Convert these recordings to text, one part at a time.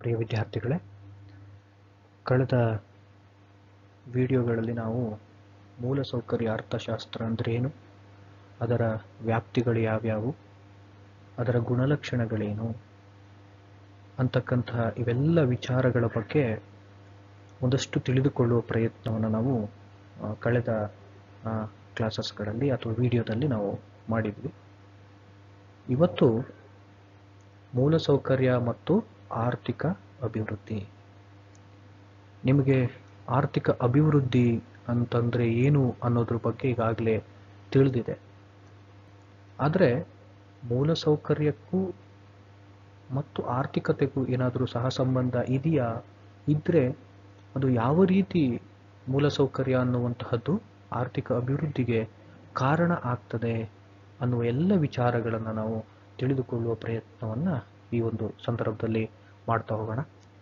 ಪ್ರಿಯ ವಿದ್ಯಾರ್ಥಿಗಳೇ ಕಳೆದ ವಿಡಿಯೋಗಳಲ್ಲಿ ನಾವು ಮೂಲಸೌಕರ್ಯ ಅರ್ಥಶಾಸ್ತ್ರ ಅಂದ್ರೇನು ಅದರ ವ್ಯಾಪ್ತಿಗಳು ಯಾವ್ಯಾವು ಅದರ ಗುಣಲಕ್ಷಣಗಳೇನು ಅಂತಕ್ಕಂತಹ ಇವೆಲ್ಲ ವಿಚಾರಗಳ ಬಗ್ಗೆ ಒಂದಷ್ಟು ತಿಳಿದುಕೊಳ್ಳುವ ಪ್ರಯತ್ನವನ್ನು ನಾವು ಆ, ಕಳೆದ ಕ್ಲಾಸಸ್ಗಳಲ್ಲಿ ಅಥವಾ ವಿಡಿಯೋದಲ್ಲಿ ನಾವು ಮಾಡಿದ್ವಿ ಇವತ್ತು ಮೂಲಸೌಕರ್ಯ ಮತ್ತು ಆರ್ಥಿಕ ಅಭಿವೃದ್ಧಿ ನಿಮಗೆ ಆರ್ಥಿಕ ಅಭಿವೃದ್ಧಿ ಅಂತಂದ್ರೆ ಏನು ಅನ್ನೋದ್ರ ಬಗ್ಗೆ ಈಗಾಗಲೇ ತಿಳಿದಿದೆ ಆದರೆ ಮೂಲಸೌಕರ್ಯಕ್ಕೂ ಮತ್ತು ಆರ್ಥಿಕತೆಗೂ ಏನಾದರೂ ಸಹ ಸಂಬಂಧ ಇದೆಯಾ ಇದ್ರೆ ಅದು ಯಾವ ರೀತಿ ಮೂಲಸೌಕರ್ಯ ಅನ್ನುವಂತಹದ್ದು ಆರ್ಥಿಕ ಅಭಿವೃದ್ಧಿಗೆ ಕಾರಣ ಆಗ್ತದೆ ಅನ್ನುವ ಎಲ್ಲ ವಿಚಾರಗಳನ್ನು ನಾವು ತಿಳಿದುಕೊಳ್ಳುವ ಪ್ರಯತ್ನವನ್ನ ಈ ಒಂದು ಸಂದರ್ಭದಲ್ಲಿ ಮಾಡ್ತಾ ಹೋಗೋಣ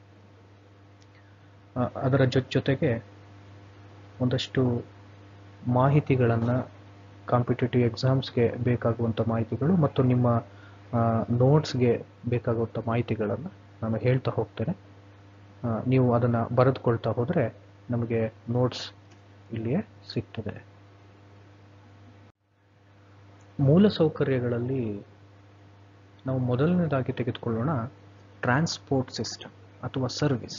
ಆ, ಅದರ ಜೊತೆ ಜೊತೆಗೆ ಒಂದಷ್ಟು ಮಾಹಿತಿಗಳನ್ನು ಕಾಂಪಿಟೇಟಿವ್ ಎಕ್ಸಾಮ್ಸ್ಗೆ ಬೇಕಾಗುವಂಥ ಮಾಹಿತಿಗಳು ಮತ್ತು ನಿಮ್ಮ ನೋಟ್ಸ್ಗೆ ಬೇಕಾಗುವಂಥ ಮಾಹಿತಿಗಳನ್ನು ನಾನು ಹೇಳ್ತಾ ಹೋಗ್ತೇನೆ ಆ, ನೀವು ಅದನ್ನು ಬರೆದುಕೊಳ್ತಾ ಹೋದರೆ ನಮಗೆ ನೋಟ್ಸ್ ಇಲ್ಲಿಯೇ ಸಿಗ್ತದೆ ಮೂಲ ಸೌಕರ್ಯಗಳಲ್ಲಿ ನಾವು ಮೊದಲನೇದಾಗಿ ತೆಗೆದುಕೊಳ್ಳೋಣ ಟ್ರಾನ್ಸ್ಪೋರ್ಟ್ ಸಿಸ್ಟಮ್ ಅಥವಾ ಸರ್ವಿಸ್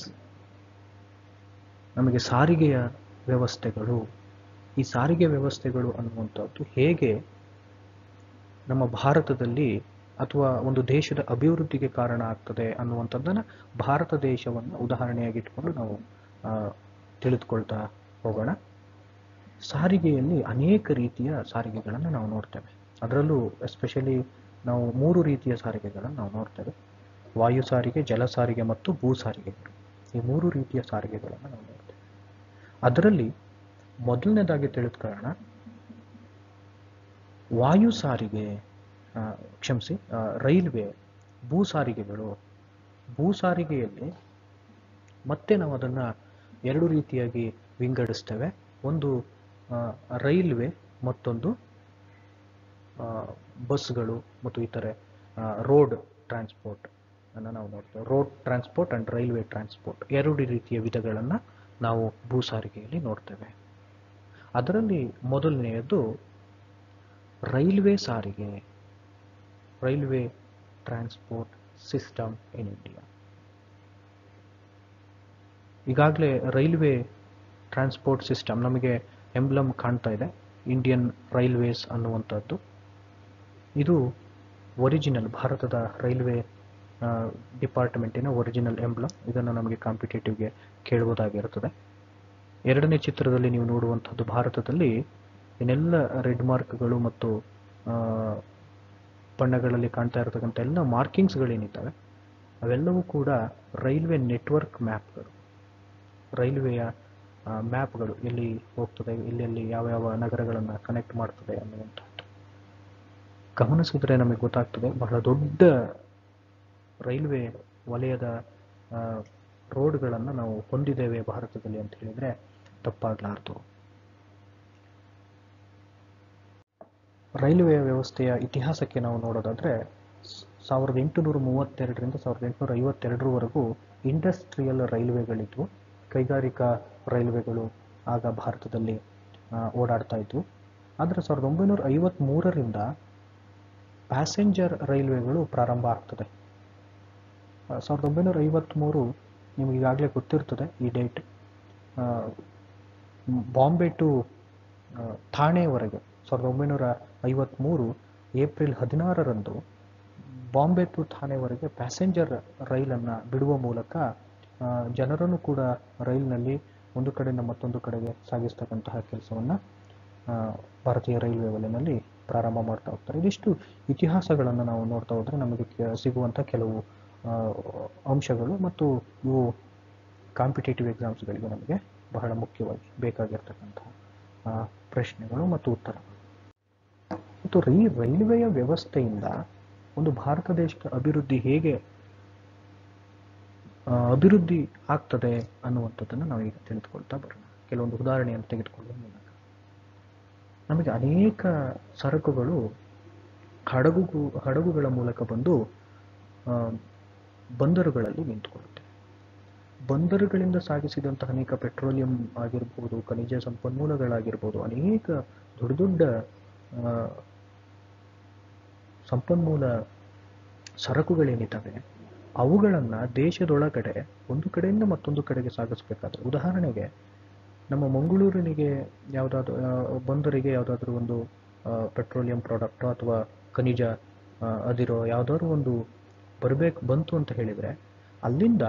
ನಮಗೆ ಸಾರಿಗೆಯ ವ್ಯವಸ್ಥೆಗಳು ಈ ಸಾರಿಗೆ ವ್ಯವಸ್ಥೆಗಳು ಅನ್ನುವಂಥದ್ದು ಹೇಗೆ ನಮ್ಮ ಭಾರತದಲ್ಲಿ ಅಥವಾ ಒಂದು ದೇಶದ ಅಭಿವೃದ್ಧಿಗೆ ಕಾರಣ ಆಗ್ತದೆ ಅನ್ನುವಂಥದ್ದನ್ನ ಭಾರತ ದೇಶವನ್ನು ಉದಾಹರಣೆಯಾಗಿ ಇಟ್ಕೊಂಡು ನಾವು ಆ, ತಿಳಿದುಕೊಳ್ತಾ ಹೋಗೋಣ ಸಾರಿಗೆಯಲ್ಲಿ ಅನೇಕ ರೀತಿಯ ಸಾರಿಗೆಗಳನ್ನು ನಾವು ನೋಡ್ತೇವೆ ಅದರಲ್ಲೂ ಎಸ್ಪೆಷಲಿ ನಾವು ಮೂರು ರೀತಿಯ ಸಾರಿಗೆಗಳನ್ನು ನಾವು ನೋಡ್ತೇವೆ ವಾಯು ಸಾರಿಗೆ ಜಲ ಸಾರಿಗೆ ಮತ್ತು ಭೂ ಸಾರಿಗೆಗಳು ಈ ಮೂರು ರೀತಿಯ ಸಾರಿಗೆಗಳನ್ನು ನಾವು ನೋಡ್ತೇವೆ ಅದರಲ್ಲಿ ಮೊದಲನೇದಾಗಿ ತಿಳಿದುಕೊಳ್ಳೋಣ ವಾಯು ಸಾರಿಗೆ ಆ, ಕ್ಷಮಿಸಿ ಆ, ರೈಲ್ವೆ ಭೂ ಸಾರಿಗೆಗಳು ಭೂ ಸಾರಿಗೆಯಲ್ಲಿ ಮತ್ತೆ ನಾವು ಅದನ್ನು ಎರಡು ರೀತಿಯಾಗಿ ವಿಂಗಡಿಸ್ತೇವೆ ಒಂದು ಆ, ರೈಲ್ವೆ ಮತ್ತೊಂದು ಆ, ಬಸ್ಗಳು ಮತ್ತು ಇತರೆ ರೋಡ್ ಟ್ರಾನ್ಸ್ಪೋರ್ಟ್ ಅನ್ನು ನಾವು ನೋಡ್ತೇವೆ road transport and railway transport ಎರಡು ರೀತಿಯ ವಿಧಗಳನ್ನು ನಾವು ಭೂ ಸಾರಿಗೆಯಲ್ಲಿ ನೋಡ್ತೇವೆ ಅದರಲ್ಲಿ ಮೊದಲನೆಯದು ರೈಲ್ವೆ ಸಾರಿಗೆ railway transport system in India ಈಗಾಗಲೇ ರೈಲ್ವೆ ಟ್ರಾನ್ಸ್ಪೋರ್ಟ್ ಸಿಸ್ಟಮ್ ನಮಗೆ ಎಂಬ್ಲಮ್ ಕಾಣ್ತಾ ಇದೆ ಇಂಡಿಯನ್ ರೈಲ್ವೇಸ್ ಅನ್ನುವಂಥದ್ದು ಇದು ಒರಿಜಿನಲ್ ಭಾರತದ ರೈಲ್ವೆ ಡಿಪಾರ್ಟ್ಮೆಂಟಿನ ಒರಿಜಿನಲ್ ಎಂಬ್ಲಮ್ ಇದನ್ನು ನಮಗೆ ಕಾಂಪಿಟೇಟಿವ್ಗೆ ಕೇಳುವುದಾಗಿರುತ್ತದೆ ಎರಡನೇ ಚಿತ್ರದಲ್ಲಿ ನೀವು ನೋಡುವಂಥದ್ದು ಭಾರತದಲ್ಲಿ ಏನೆಲ್ಲ ರೆಡ್ ಮಾರ್ಕ್ಗಳು ಮತ್ತು ಆ, ಬಣ್ಣಗಳಲ್ಲಿ ಕಾಣ್ತಾ ಇರತಕ್ಕಂಥ ಎಲ್ಲ ಮಾರ್ಕಿಂಗ್ಸ್ಗಳೇನಿದ್ದಾವೆ ಅವೆಲ್ಲವೂ ಕೂಡ ರೈಲ್ವೆ ನೆಟ್ವರ್ಕ್ ಮ್ಯಾಪ್ಗಳು ರೈಲ್ವೆಯ ಮ್ಯಾಪ್ಗಳು ಎಲ್ಲಿ ಹೋಗ್ತದೆ ಎಲ್ಲೆಲ್ಲಿ ಯಾವ ಯಾವ ನಗರಗಳನ್ನು ಕನೆಕ್ಟ್ ಮಾಡ್ತದೆ ಅನ್ನುವಂಥದ್ದು ಗಮನಿಸಿದ್ರೆ ನಮಗೆ ಗೊತ್ತಾಗ್ತದೆ ಬಹಳ ದೊಡ್ಡ ರೈಲ್ವೆ ವಲಯದ ರೋಡ್ಗಳನ್ನು ನಾವು ಹೊಂದಿದ್ದೇವೆ ಭಾರತದಲ್ಲಿ ಅಂತ ಹೇಳಿದ್ರೆ ತಪ್ಪಾಗ್ಲಾರ್ದು ರೈಲ್ವೆ ವ್ಯವಸ್ಥೆಯ ಇತಿಹಾಸಕ್ಕೆ ನಾವು ನೋಡೋದಾದ್ರೆ ಸ್- ಸಾವಿರದ ಎಂಟುನೂರ ಮೂವತ್ತೆರಡರಿಂದ ಸಾವಿರದ ಎಂಟುನೂರ ಐವತ್ತೆರಡರವರೆಗೂ ಇಂಡಸ್ಟ್ರಿಯಲ್ ರೈಲ್ವೆಗಳಿದ್ವು ಕೈಗಾರಿಕಾ ರೈಲ್ವೆಗಳು ಆಗ ಭಾರತದಲ್ಲಿ ಆ, ಓಡಾಡ್ತಾ ಇದ್ವು ಆದರೆ ಸಾವಿರದ ಒಂಬೈನೂರ ಐವತ್ತ್ಮೂರರಿಂದ ಪ್ಯಾಸೆಂಜರ್ ರೈಲ್ವೆಗಳು ಪ್ರಾರಂಭ ಆಗ್ತದೆ ಆ, ಸಾವಿರದ ಒಂಬೈನೂರ ಐವತ್ತ್ಮೂರು ನಿಮಗೆ ಈಗಾಗಲೇ ಗೊತ್ತಿರ್ತದೆ ಈ ಡೇಟ್ ಬಾಂಬೆ ಟು ಆ, ಥಾಣೆವರೆಗೆ ಸಾವಿರದ ಒಂಬೈನೂರ ಐವತ್ತ್ಮೂರು ಏಪ್ರಿಲ್ ಹದಿನಾರರಂದು ಬಾಂಬೆ ಟು ಥಾಣೆವರೆಗೆ ಪ್ಯಾಸೆಂಜರ್ ರೈಲನ್ನು ಬಿಡುವ ಮೂಲಕ ಆ, ಜನರನ್ನು ಕೂಡ ರೈಲಿನಲ್ಲಿ ಒಂದು ಕಡೆಯಿಂದ ಮತ್ತೊಂದು ಕಡೆಗೆ ಸಾಗಿಸ್ತಕ್ಕಂತಹ ಕೆಲಸವನ್ನು ಭಾರತೀಯ ರೈಲ್ವೆ ವಲಯದಲ್ಲಿ ಪ್ರಾರಂಭ ಮಾಡ್ತಾ ಹೋಗ್ತಾರೆ ಇದಿಷ್ಟು ಇತಿಹಾಸಗಳನ್ನು ನಾವು ನೋಡ್ತಾ ಹೋದರೆ ನಮಗೆ ಕೆ- ಸಿಗುವಂಥ ಕೆಲವು ಆ, ಅಂಶಗಳು ಮತ್ತು ಇವು ಕಾಂಪಿಟೇಟಿವ್ ಎಕ್ಸಾಮ್ಸ್ಗಳಿಗೆ ನಮಗೆ ಬಹಳ ಮುಖ್ಯವಾಗಿ ಬೇಕಾಗಿರ್ತಕ್ಕಂತಹ ಆ, ಪ್ರಶ್ನೆಗಳು ಮತ್ತು ಉತ್ತರಗಳು ಮತ್ತು ರೈ ರೈಲ್ವೆಯ ವ್ಯವಸ್ಥೆಯಿಂದ ಒಂದು ಭಾರತ ದೇಶದ ಅಭಿವೃದ್ಧಿ ಹೇಗೆ ಆ, ಅಭಿವೃದ್ಧಿ ಆಗ್ತದೆ ಅನ್ನುವಂಥದ್ದನ್ನು ನಾವು ಈಗ ತಿಳಿದುಕೊಳ್ತಾ ಬರೋಣ ಕೆಲವೊಂದು ಉದಾಹರಣೆಯನ್ನು ತೆಗೆದುಕೊಳ್ಳುವ ಮೂಲಕ ನಮಗೆ ಅನೇಕ ಸರಕುಗಳು ಹಡಗು ಹಡಗುಗಳ ಮೂಲಕ ಬಂದು ಆ, ಬಂದರುಗಳಲ್ಲಿ ನಿಂತುಕೊಳ್ಳುತ್ತೆ ಬಂದರುಗಳಿಂದ ಸಾಗಿಸಿದಂತಹ ಅನೇಕ ಪೆಟ್ರೋಲಿಯಂ ಆಗಿರ್ಬೋದು ಖನಿಜ ಸಂಪನ್ಮೂಲಗಳಾಗಿರ್ಬೋದು ಅನೇಕ ದೊಡ್ಡ ದೊಡ್ಡ ಆ, ಸಂಪನ್ಮೂಲ ಸರಕುಗಳೇನಿದ್ದಾವೆ ಅವುಗಳನ್ನು ದೇಶದೊಳಗಡೆ ಒಂದು ಕಡೆಯಿಂದ ಮತ್ತೊಂದು ಕಡೆಗೆ ಸಾಗಿಸ್ಬೇಕಾದ್ರೆ ಉದಾಹರಣೆಗೆ ನಮ್ಮ ಮಂಗಳೂರಿನಿಗೆ ಯಾವುದಾದ್ರು ಬಂದರಿಗೆ ಯಾವುದಾದ್ರೂ ಒಂದು ಪೆಟ್ರೋಲಿಯಂ ಪ್ರಾಡಕ್ಟು ಅಥವಾ ಖನಿಜ ಆ, ಅದಿರೋ ಯಾವುದಾದ್ರು ಒಂದು ಬರಬೇಕು ಬಂತು ಅಂತ ಹೇಳಿದರೆ ಅಲ್ಲಿಂದ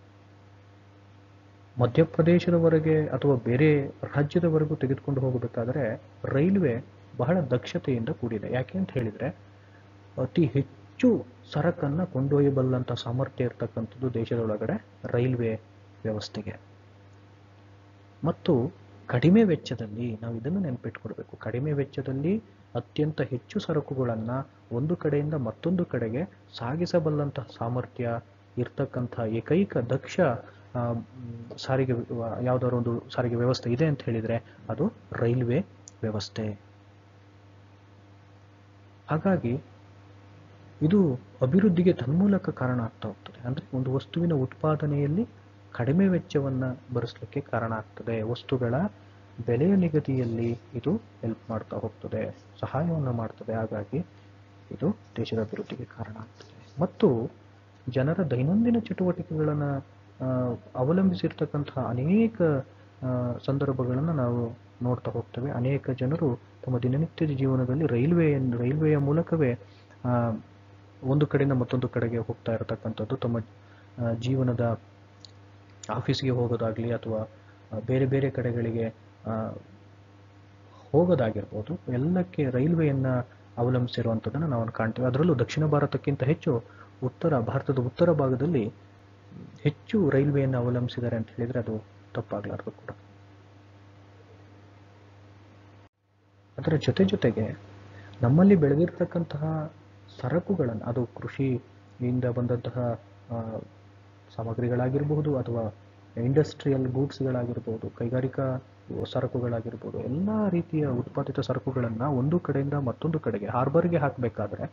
ಮಧ್ಯಪ್ರದೇಶದವರೆಗೆ ಅಥವಾ ಬೇರೆ ರಾಜ್ಯದವರೆಗೂ ತೆಗೆದುಕೊಂಡು ಹೋಗಬೇಕಾದ್ರೆ ರೈಲ್ವೆ ಬಹಳ ದಕ್ಷತೆಯಿಂದ ಕೂಡಿದೆ ಯಾಕೆ ಅಂತ ಹೇಳಿದರೆ ಅತಿ ಹೆಚ್ಚು ಸರಕನ್ನು ಕೊಂಡೊಯ್ಯಬಲ್ಲಂಥ ಸಾಮರ್ಥ್ಯ ಇರತಕ್ಕಂಥದ್ದು ದೇಶದೊಳಗಡೆ ರೈಲ್ವೆ ವ್ಯವಸ್ಥೆಗೆ ಮತ್ತು ಕಡಿಮೆ ವೆಚ್ಚದಲ್ಲಿ ನಾವು ಇದನ್ನು ನೆನಪಿಟ್ಕೊಳ್ಬೇಕು ಕಡಿಮೆ ವೆಚ್ಚದಲ್ಲಿ ಅತ್ಯಂತ ಹೆಚ್ಚು ಸರಕುಗಳನ್ನು ಒಂದು ಕಡೆಯಿಂದ ಮತ್ತೊಂದು ಕಡೆಗೆ ಸಾಗಿಸಬಲ್ಲಂತಹ ಸಾಮರ್ಥ್ಯ ಇರ್ತಕ್ಕಂಥ ಏಕೈಕ ದಕ್ಷ ಆ, ಮ್, ಸಾರಿಗೆ ವ್ಯ- ಯಾವ್ದಾದ್ರು ಒಂದು ಸಾರಿಗೆ ವ್ಯವಸ್ಥೆ ಇದೆ ಅಂತ ಹೇಳಿದರೆ ಅದು ರೈಲ್ವೆ ವ್ಯವಸ್ಥೆ ಹಾಗಾಗಿ ಇದು ಅಭಿವೃದ್ಧಿಗೆ ತನ್ಮೂಲಕ ಕಾರಣ ಆಗ್ತಾ ಹೋಗ್ತದೆ ಅಂದರೆ ಒಂದು ವಸ್ತುವಿನ ಉತ್ಪಾದನೆಯಲ್ಲಿ ಕಡಿಮೆ ವೆಚ್ಚವನ್ನು ಭರಿಸಲಿಕ್ಕೆ ಕಾರಣ ಆಗ್ತದೆ ವಸ್ತುಗಳ ಬೆಲೆಯ ನಿಗದಿಯಲ್ಲಿ ಇದು ಹೆಲ್ಪ್ ಮಾಡ್ತಾ ಹೋಗ್ತದೆ ಸಹಾಯವನ್ನು ಮಾಡ್ತದೆ ಹಾಗಾಗಿ ಇದು ದೇಶದ ಅಭಿವೃದ್ಧಿಗೆ ಕಾರಣ ಆಗ್ತದೆ ಮತ್ತು ಜನರ ದೈನಂದಿನ ಚಟುವಟಿಕೆಗಳನ್ನು ಅವಲಂಬಿಸಿರ್ತಕ್ಕಂತಹ ಅನೇಕ ಆ, ಸಂದರ್ಭಗಳನ್ನು ನಾವು ನೋಡ್ತಾ ಹೋಗ್ತೇವೆ ಅನೇಕ ಜನರು ತಮ್ಮ ದಿನನಿತ್ಯದ ಜೀವನದಲ್ಲಿ ರೈಲ್ವೆ ರೈಲ್ವೆಯ ಮೂಲಕವೇ ಆ, ಒಂದು ಕಡೆಯಿಂದ ಮತ್ತೊಂದು ಕಡೆಗೆ ಹೋಗ್ತಾ ಇರತಕ್ಕಂಥದ್ದು ತಮ್ಮ ಆ, ಜೀವನದ ಆಫೀಸ್ಗೆ ಹೋಗೋದಾಗ್ಲಿ ಅಥವಾ ಆ, ಬೇರೆ ಬೇರೆ ಕಡೆಗಳಿಗೆ ಆ, ಹೋಗೋದಾಗಿರ್ಬೋದು ಎಲ್ಲಕ್ಕೆ ರೈಲ್ವೆಯನ್ನು ಅವಲಂಬಿಸಿರುವಂಥದ್ದನ್ನು ನಾವು ಕಾಣ್ತೇವೆ ಅದರಲ್ಲೂ ದಕ್ಷಿಣ ಭಾರತಕ್ಕಿಂತ ಹೆಚ್ಚು ಉತ್ತರ ಭಾರತದ ಉತ್ತರ ಭಾಗದಲ್ಲಿ ಹೆಚ್ಚು ರೈಲ್ವೆಯನ್ನು ಅವಲಂಬಿಸಿದ್ದಾರೆ ಅಂತ ಹೇಳಿದರೆ ಅದು ತಪ್ಪಾಗಲಾರ್ದು ಕೂಡ ಅದರ ಜೊತೆ ಜೊತೆಗೆ ನಮ್ಮಲ್ಲಿ ಬೆಳೆದಿರ್ತಕ್ಕಂತಹ ಸರಕುಗಳನ್ನು ಅದು ಕೃಷಿಯಿಂದ ಬಂದಂತಹ ಆ, ಸಾಮಗ್ರಿಗಳಾಗಿರಬಹುದು ಅಥವಾ ಇಂಡಸ್ಟ್ರಿಯಲ್ ಗೂಡ್ಸ್ಗಳಾಗಿರ್ಬೋದು ಕೈಗಾರಿಕಾ ಸರಕುಗಳಾಗಿರ್ಬೋದು ಎಲ್ಲ ರೀತಿಯ ಉತ್ಪಾದಿತ ಸರಕುಗಳನ್ನು ಒಂದು ಕಡೆಯಿಂದ ಮತ್ತೊಂದು ಕಡೆಗೆ ಹಾರ್ಬರ್ಗೆ ಹಾಕಬೇಕಾದ್ರೆ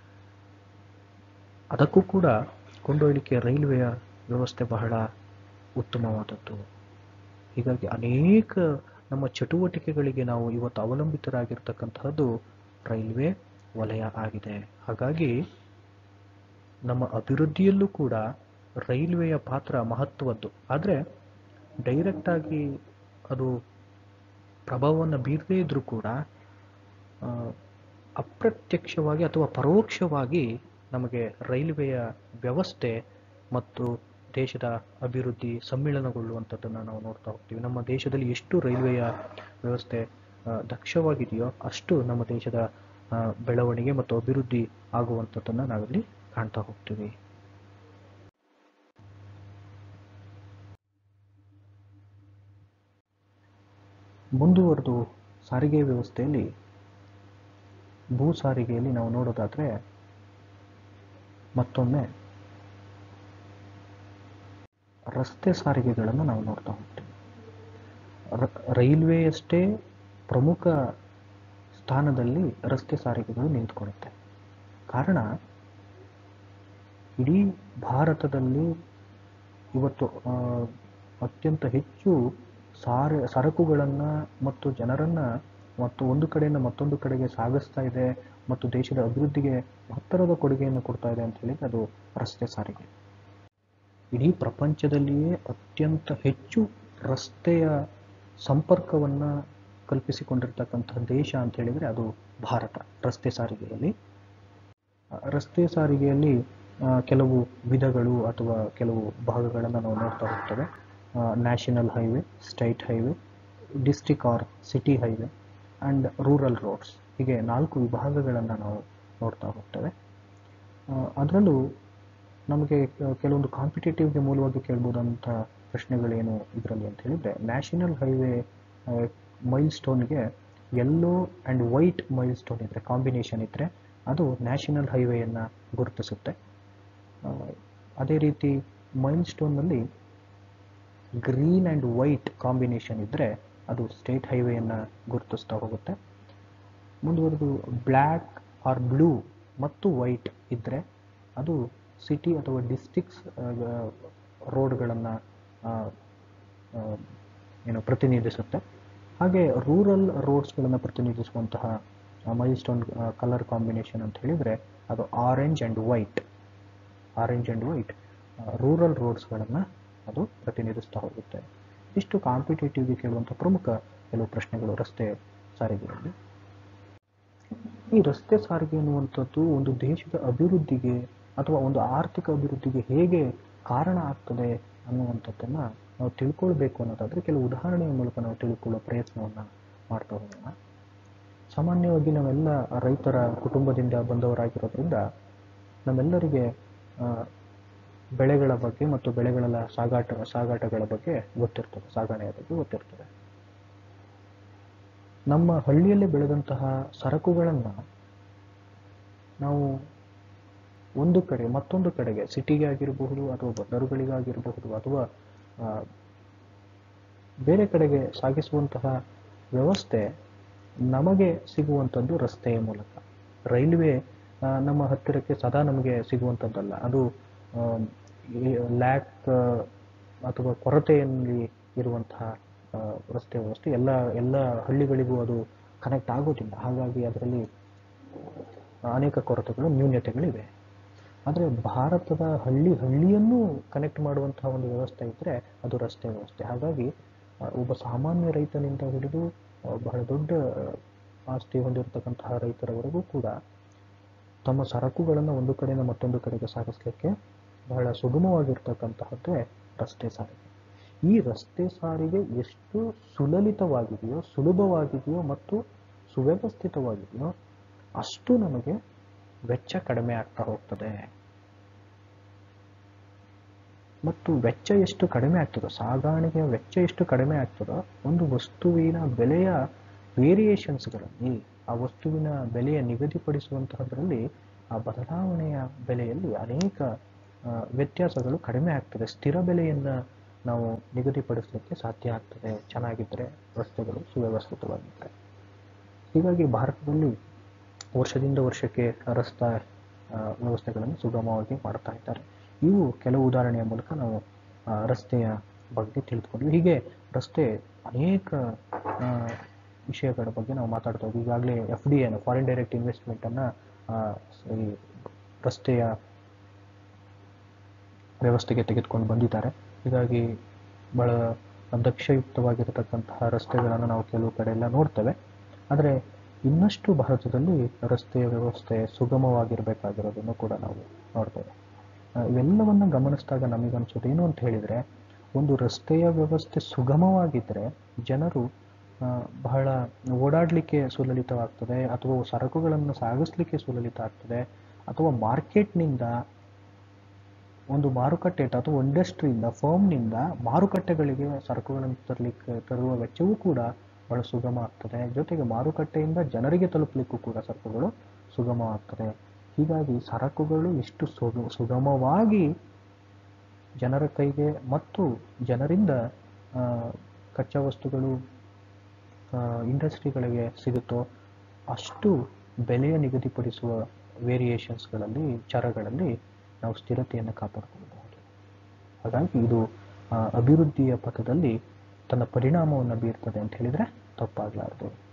ಅದಕ್ಕೂ ಕೂಡ ಕೊಂಡೊಯ್ಯಲಿಕ್ಕೆ ರೈಲ್ವೆಯ ವ್ಯವಸ್ಥೆ ಬಹಳ ಉತ್ತಮವಾದದ್ದು ಹೀಗಾಗಿ ಅನೇಕ ನಮ್ಮ ಚಟುವಟಿಕೆಗಳಿಗೆ ನಾವು ಇವತ್ತು ಅವಲಂಬಿತರಾಗಿರ್ತಕ್ಕಂತಹದ್ದು ರೈಲ್ವೆ ವಲಯ ಆಗಿದೆ ಹಾಗಾಗಿ ನಮ್ಮ ಅಭಿವೃದ್ಧಿಯಲ್ಲೂ ಕೂಡ ರೈಲ್ವೆಯ ಪಾತ್ರ ಮಹತ್ವದ್ದು ಆದರೆ ಡೈರೆಕ್ಟಾಗಿ ಅದು ಪ್ರಭಾವವನ್ನು ಬೀರದೇ ಇದ್ರೂ ಕೂಡ ಆ, ಅಪ್ರತ್ಯಕ್ಷವಾಗಿ ಅಥವಾ ಪರೋಕ್ಷವಾಗಿ ನಮಗೆ ರೈಲ್ವೆಯ ವ್ಯವಸ್ಥೆ ಮತ್ತು ದೇಶದ ಅಭಿವೃದ್ಧಿ ಸಮ್ಮಿಳನಗೊಳ್ಳುವಂಥದ್ದನ್ನು ನಾವು ನೋಡ್ತಾ ಹೋಗ್ತೀವಿ ನಮ್ಮ ದೇಶದಲ್ಲಿ ಎಷ್ಟು ರೈಲ್ವೆಯ ವ್ಯವಸ್ಥೆ ಆ, ದಕ್ಷವಾಗಿದೆಯೋ ಅಷ್ಟು ನಮ್ಮ ದೇಶದ ಆ, ಬೆಳವಣಿಗೆ ಮತ್ತು ಅಭಿವೃದ್ಧಿ ಆಗುವಂಥದ್ದನ್ನು ನಾವಿಲ್ಲಿ ಕಾಣ್ತಾ ಹೋಗ್ತೀವಿ ಮುಂದುವರೆದು ಸಾರಿಗೆ ವ್ಯವಸ್ಥೆಯಲ್ಲಿ ಭೂ ಸಾರಿಗೆಯಲ್ಲಿ ನಾವು ನೋಡೋದಾದ್ರೆ ಮತ್ತೊಮ್ಮೆ ರಸ್ತೆ ಸಾರಿಗೆಗಳನ್ನು ನಾವು ನೋಡ್ತಾ ಹೋಗ್ತೀವಿ ರ- ರೈಲ್ವೆಯಷ್ಟೇ ಪ್ರಮುಖ ಸ್ಥಾನದಲ್ಲಿ ರಸ್ತೆ ಸಾರಿಗೆಗಳು ನಿಂತ್ಕೊಳ್ಳುತ್ತೆ ಕಾರಣ ಇಡೀ ಭಾರತದಲ್ಲಿ ಇವತ್ತು ಆ, ಅತ್ಯಂತ ಹೆಚ್ಚು ಸಾರ ಸರಕುಗಳನ್ನು ಮತ್ತು ಜನರನ್ನು ಮತ್ತು ಒಂದು ಕಡೆಯಿಂದ ಮತ್ತೊಂದು ಕಡೆಗೆ ಸಾಗಿಸ್ತಾ ಇದೆ ಮತ್ತು ದೇಶದ ಅಭಿವೃದ್ಧಿಗೆ ಮಹತ್ತರದ ಕೊಡುಗೆಯನ್ನು ಕೊಡ್ತಾ ಇದೆ ಅಂತ ಹೇಳಿದ್ರೆ ಅದು ರಸ್ತೆ ಸಾರಿಗೆ ಇಡೀ ಪ್ರಪಂಚದಲ್ಲಿಯೇ ಅತ್ಯಂತ ಹೆಚ್ಚು ರಸ್ತೆಯ ಸಂಪರ್ಕವನ್ನು ಕಲ್ಪಿಸಿಕೊಂಡಿರ್ತಕ್ಕಂತಹ ದೇಶ ಅಂತ ಹೇಳಿದರೆ ಅದು ಭಾರತ ರಸ್ತೆ ಸಾರಿಗೆಯಲ್ಲಿ ಆ, ರಸ್ತೆ ಸಾರಿಗೆಯಲ್ಲಿ ಆ, ಕೆಲವು ವಿಧಗಳು ಅಥವಾ ಕೆಲವು ಭಾಗಗಳನ್ನು ನಾವು ನೋಡ್ತಾ ಹೋಗ್ತೇವೆ national highway state highway district or city highway and rural roads ಹೀಗೆ ನಾಲ್ಕು ವಿಭಾಗಗಳನ್ನು ನಾವು ನೋಡ್ತಾ ಹೋಗ್ತೇವೆ ಅದರಲ್ಲೂ ನಮಗೆ ಕೆ- ಕೆಲವೊಂದು ಕಾಂಪಿಟೇಟಿವ್ಗೆ ಮೂಲವಾಗಿ ಕೇಳ್ಬೋದಂಥ ಪ್ರಶ್ನೆಗಳೇನು ಇದರಲ್ಲಿ ಅಂತ ಹೇಳಿದರೆ ನ್ಯಾಷನಲ್ ಹೈವೇ ಮೈಲ್ ಸ್ಟೋನ್ಗೆ yellow and white milestone ಇದ್ದರೆ ಕಾಂಬಿನೇಷನ್ ಇದ್ದರೆ ಅದು ನ್ಯಾಷನಲ್ ಹೈವೇಯನ್ನು ಗುರುತಿಸುತ್ತೆ ಆ, ಅದೇ ರೀತಿ ಮೈಲ್ ಸ್ಟೋನ್ನಲ್ಲಿ ಗ್ರೀನ್ ಆ್ಯಂಡ್ ವೈಟ್ ಕಾಂಬಿನೇಷನ್ ಇದ್ದರೆ ಅದು ಸ್ಟೇಟ್ ಹೈವೇಯನ್ನು ಗುರುತಿಸ್ತಾ ಹೋಗುತ್ತೆ ಮುಂದುವರೆದು ಬ್ಲ್ಯಾಕ್ ಆರ್ ಬ್ಲೂ ಮತ್ತು ವೈಟ್ ಇದ್ದರೆ ಅದು ಸಿಟಿ ಅಥವಾ ಡಿಸ್ಟಿಕ್ಸ್ ರೋಡ್ಗಳನ್ನು ಆ, ಆ, ಏನು ಪ್ರತಿನಿಧಿಸುತ್ತೆ ಹಾಗೆ ರೂರಲ್ ರೋಡ್ಸ್ಗಳನ್ನು ಪ್ರತಿನಿಧಿಸುವಂತಹ ಮೈಲ್ ಸ್ಟೋನ್ ಕಲರ್ ಕಾಂಬಿನೇಷನ್ ಅಂತ ಹೇಳಿದರೆ ಅದು orange and white orange and white rural ರೋಡ್ಸ್ಗಳನ್ನು ಅದು ಪ್ರತಿನಿಧಿಸ್ತಾ ಹೋಗುತ್ತೆ ಇಷ್ಟು ಕಾಂಪಿಟೇಟಿವ್ಗೆ ಕೇಳುವಂಥ ಪ್ರಮುಖ ಕೆಲವು ಪ್ರಶ್ನೆಗಳು ರಸ್ತೆ ಸಾರಿಗೆಯಲ್ಲಿ ಈ ರಸ್ತೆ ಸಾರಿಗೆ ಅನ್ನುವಂಥದ್ದು ಒಂದು ದೇಶದ ಅಭಿವೃದ್ಧಿಗೆ ಅಥವಾ ಒಂದು ಆರ್ಥಿಕ ಅಭಿವೃದ್ಧಿಗೆ ಹೇಗೆ ಕಾರಣ ಆಗ್ತದೆ ಅನ್ನುವಂಥದ್ದನ್ನು ನಾವು ತಿಳ್ಕೊಳ್ಬೇಕು ಅನ್ನೋದಾದರೆ ಕೆಲವು ಉದಾಹರಣೆಯ ಮೂಲಕ ನಾವು ತಿಳ್ಕೊಳ್ಳೋ ಪ್ರಯತ್ನವನ್ನು ಮಾಡ್ತಾ ಹೋಗೋಣ ಸಾಮಾನ್ಯವಾಗಿ ನಾವೆಲ್ಲ ರೈತರ ಕುಟುಂಬದಿಂದ ಬಂದವರಾಗಿರೋದ್ರಿಂದ ನಮ್ಮೆಲ್ಲರಿಗೆ ಆ, ಬೆಳೆಗಳ ಬಗ್ಗೆ ಮತ್ತು ಬೆಳೆಗಳ ಸಾಗಾಟ ಸಾಗಾಟಗಳ ಬಗ್ಗೆ ಗೊತ್ತಿರ್ತದೆ ಸಾಗಣೆಯ ಬಗ್ಗೆ ಗೊತ್ತಿರ್ತದೆ ನಮ್ಮ ಹಳ್ಳಿಯಲ್ಲಿ ಬೆಳೆದಂತಹ ಸರಕುಗಳನ್ನು ನಾವು ಒಂದು ಕಡೆ ಮತ್ತೊಂದು ಕಡೆಗೆ ಸಿಟಿಗೆ ಆಗಿರಬಹುದು ಅಥವಾ ಬಂದರುಗಳಿಗಾಗಿರಬಹುದು ಅಥವಾ ಆ, ಬೇರೆ ಕಡೆಗೆ ಸಾಗಿಸುವಂತಹ ವ್ಯವಸ್ಥೆ ನಮಗೆ ಸಿಗುವಂಥದ್ದು ರಸ್ತೆಯ ಮೂಲಕ ರೈಲ್ವೆ ಆ, ನಮ್ಮ ಹತ್ತಿರಕ್ಕೆ ಸದಾ ನಮಗೆ ಸಿಗುವಂಥದ್ದಲ್ಲ ಅದು ಲ್ಯಾಕ್ ಅಥವಾ ಕೊರತೆಯಲ್ಲಿ ಇರುವಂತಹ ಆ, ರಸ್ತೆ ವ್ಯವಸ್ಥೆ ಎಲ್ಲ ಎಲ್ಲ ಹಳ್ಳಿಗಳಿಗೂ ಅದು ಕನೆಕ್ಟ್ ಆಗೋದಿಲ್ಲ ಹಾಗಾಗಿ ಅದರಲ್ಲಿ ಅನೇಕ ಕೊರತೆಗಳು ನ್ಯೂನ್ಯತೆಗಳಿವೆ ಆದರೆ ಭಾರತದ ಹಳ್ಳಿ ಹಳ್ಳಿಯನ್ನು ಕನೆಕ್ಟ್ ಮಾಡುವಂತಹ ಒಂದು ವ್ಯವಸ್ಥೆ ಇದ್ದರೆ ಅದು ರಸ್ತೆ ವ್ಯವಸ್ಥೆ ಹಾಗಾಗಿ ಆ, ಒಬ್ಬ ಸಾಮಾನ್ಯ ರೈತನಿಂದ ಹಿಡಿದು ಆ, ಬಹಳ ದೊಡ್ಡ ಆಸ್ತಿ ಹೊಂದಿರತಕ್ಕಂತಹ ರೈತರವರೆಗೂ ಕೂಡ ತಮ್ಮ ಸರಕುಗಳನ್ನು ಒಂದು ಕಡೆಯಿಂದ ಮತ್ತೊಂದು ಕಡೆಗೆ ಸಾಗಿಸಲಿಕ್ಕೆ ಬಹಳ ಸುಗಮವಾಗಿರ್ತಕ್ಕಂತಹದ್ದೇ ರಸ್ತೆ ಸಾರಿಗೆ ಈ ರಸ್ತೆ ಸಾರಿಗೆ ಎಷ್ಟು ಸುಲಲಿತವಾಗಿದೆಯೋ ಸುಲಭವಾಗಿದೆಯೋ ಮತ್ತು ಸುವ್ಯವಸ್ಥಿತವಾಗಿದೆಯೋ ಅಷ್ಟು ನಮಗೆ ವೆಚ್ಚ ಕಡಿಮೆ ಆಗ್ತಾ ಹೋಗ್ತದೆ ಮತ್ತು ವೆಚ್ಚ ಎಷ್ಟು ಕಡಿಮೆ ಆಗ್ತದೋ ಸಾಗಾಣಿಕೆಯ ವೆಚ್ಚ ಎಷ್ಟು ಕಡಿಮೆ ಆಗ್ತದೋ ಒಂದು ವಸ್ತುವಿನ ಬೆಲೆಯ ವೇರಿಯೇಷನ್ಸ್ಗಳಲ್ಲಿ ಆ ವಸ್ತುವಿನ ಬೆಲೆಯ ನಿಗದಿಪಡಿಸುವಂತಹದ್ರಲ್ಲಿ ಆ ಬದಲಾವಣೆಯ ಬೆಲೆಯಲ್ಲಿ ಅನೇಕ ಆ, ವ್ಯತ್ಯಾಸಗಳು ಕಡಿಮೆ ಆಗ್ತದೆ ಸ್ಥಿರ ಬೆಲೆಯನ್ನು ನಾವು ನಿಗದಿಪಡಿಸಲಿಕ್ಕೆ ಸಾಧ್ಯ ಆಗ್ತದೆ ಚೆನ್ನಾಗಿದ್ದರೆ ರಸ್ತೆಗಳು ಸುವ್ಯವಸ್ಥಿತವಾಗಿದ್ದರೆ ಹೀಗಾಗಿ ಭಾರತದಲ್ಲಿ ವರ್ಷದಿಂದ ವರ್ಷಕ್ಕೆ ರಸ್ತೆ ಆ, ವ್ಯವಸ್ಥೆಗಳನ್ನು ಸುಗಮವಾಗಿ ಮಾಡ್ತಾ ಇದ್ದಾರೆ ಇವು ಕೆಲವು ಉದಾಹರಣೆಯ ಮೂಲಕ ನಾವು ಆ, ರಸ್ತೆಯ ಬಗ್ಗೆ ತಿಳಿದುಕೊಂಡ್ವಿ ಹೀಗೆ ರಸ್ತೆ ಅನೇಕ ಆ, ವಿಷಯಗಳ ಬಗ್ಗೆ ನಾವು ಮಾತಾಡ್ತಾ ಹೋದ್ವಿ ಈಗಾಗಲೇ F D N foreign direct ಇನ್ವೆಸ್ಟ್ಮೆಂಟನ್ನು ಈ ರಸ್ತೆಯ ವ್ಯವಸ್ಥೆಗೆ ತೆಗೆದುಕೊಂಡು ಬಂದಿದ್ದಾರೆ ಹೀಗಾಗಿ ಬಹಳ ದಕ್ಷಯುಕ್ತವಾಗಿರತಕ್ಕಂತಹ ರಸ್ತೆಗಳನ್ನು ನಾವು ಕೆಲವು ಕಡೆ ಎಲ್ಲ ನೋಡ್ತೇವೆ ಆದರೆ ಇನ್ನಷ್ಟು ಭಾರತದಲ್ಲಿ ರಸ್ತೆಯ ವ್ಯವಸ್ಥೆ ಸುಗಮವಾಗಿರಬೇಕಾಗಿರೋದನ್ನು ಕೂಡ ನಾವು ನೋಡ್ತೇವೆ ಆ, ಇವೆಲ್ಲವನ್ನ ಗಮನಿಸಿದಾಗ ನಮಗನ್ಸೋದು ಏನು ಅಂತ ಹೇಳಿದರೆ ಒಂದು ರಸ್ತೆಯ ವ್ಯವಸ್ಥೆ ಸುಗಮವಾಗಿದ್ದರೆ ಜನರು ಆ, ಬಹಳ ಓಡಾಡಲಿಕ್ಕೆ ಸುಲಲಿತವಾಗ್ತದೆ ಅಥವಾ ಸರಕುಗಳನ್ನು ಸಾಗಿಸ್ಲಿಕ್ಕೆ ಸುಲಲಿತ ಆಗ್ತದೆ ಅಥವಾ ಮಾರ್ಕೆಟ್ನಿಂದ ಒಂದು ಮಾರುಕಟ್ಟೆ ಅಥವಾ ಇಂಡಸ್ಟ್ರಿಯಿಂದ ಫರ್ಮ್ನಿಂದ ಮಾರುಕಟ್ಟೆಗಳಿಗೆ ಸರಕುಗಳನ್ನು ತರಲಿಕ್ಕೆ ತರುವ ವೆಚ್ಚವೂ ಕೂಡ ಬಹಳ ಸುಗಮ ಆಗ್ತದೆ ಜೊತೆಗೆ ಮಾರುಕಟ್ಟೆಯಿಂದ ಜನರಿಗೆ ತಲುಪಲಿಕ್ಕೂ ಕೂಡ ಸರಕುಗಳು ಸುಗಮವಾಗ್ತದೆ ಹೀಗಾಗಿ ಸರಕುಗಳು ಎಷ್ಟು ಸುಗ ಸುಗಮವಾಗಿ ಜನರ ಕೈಗೆ ಮತ್ತು ಜನರಿಂದ ಆ, ಕಚ್ಚಾ ವಸ್ತುಗಳು ಇಂಡಸ್ಟ್ರಿಗಳಿಗೆ ಸಿಗುತ್ತೋ ಅಷ್ಟು ಬೆಲೆಯ ನಿಗದಿಪಡಿಸುವ ವೇರಿಯೇಷನ್ಸ್ಗಳಲ್ಲಿ ಚರಗಳಲ್ಲಿ ನಾವು ಸ್ಥಿರತೆಯನ್ನು ಕಾಪಾಡಿಕೊಳ್ಳಬಹುದು ಹಾಗಾಗಿ ಇದು ಆ, ಅಭಿವೃದ್ಧಿಯ ಪಥದಲ್ಲಿ ತನ್ನ ಪರಿಣಾಮವನ್ನು ಬೀರ್ತದೆ ಅಂತ ಹೇಳಿದರೆ ತಪ್ಪಾಗಲಾರದು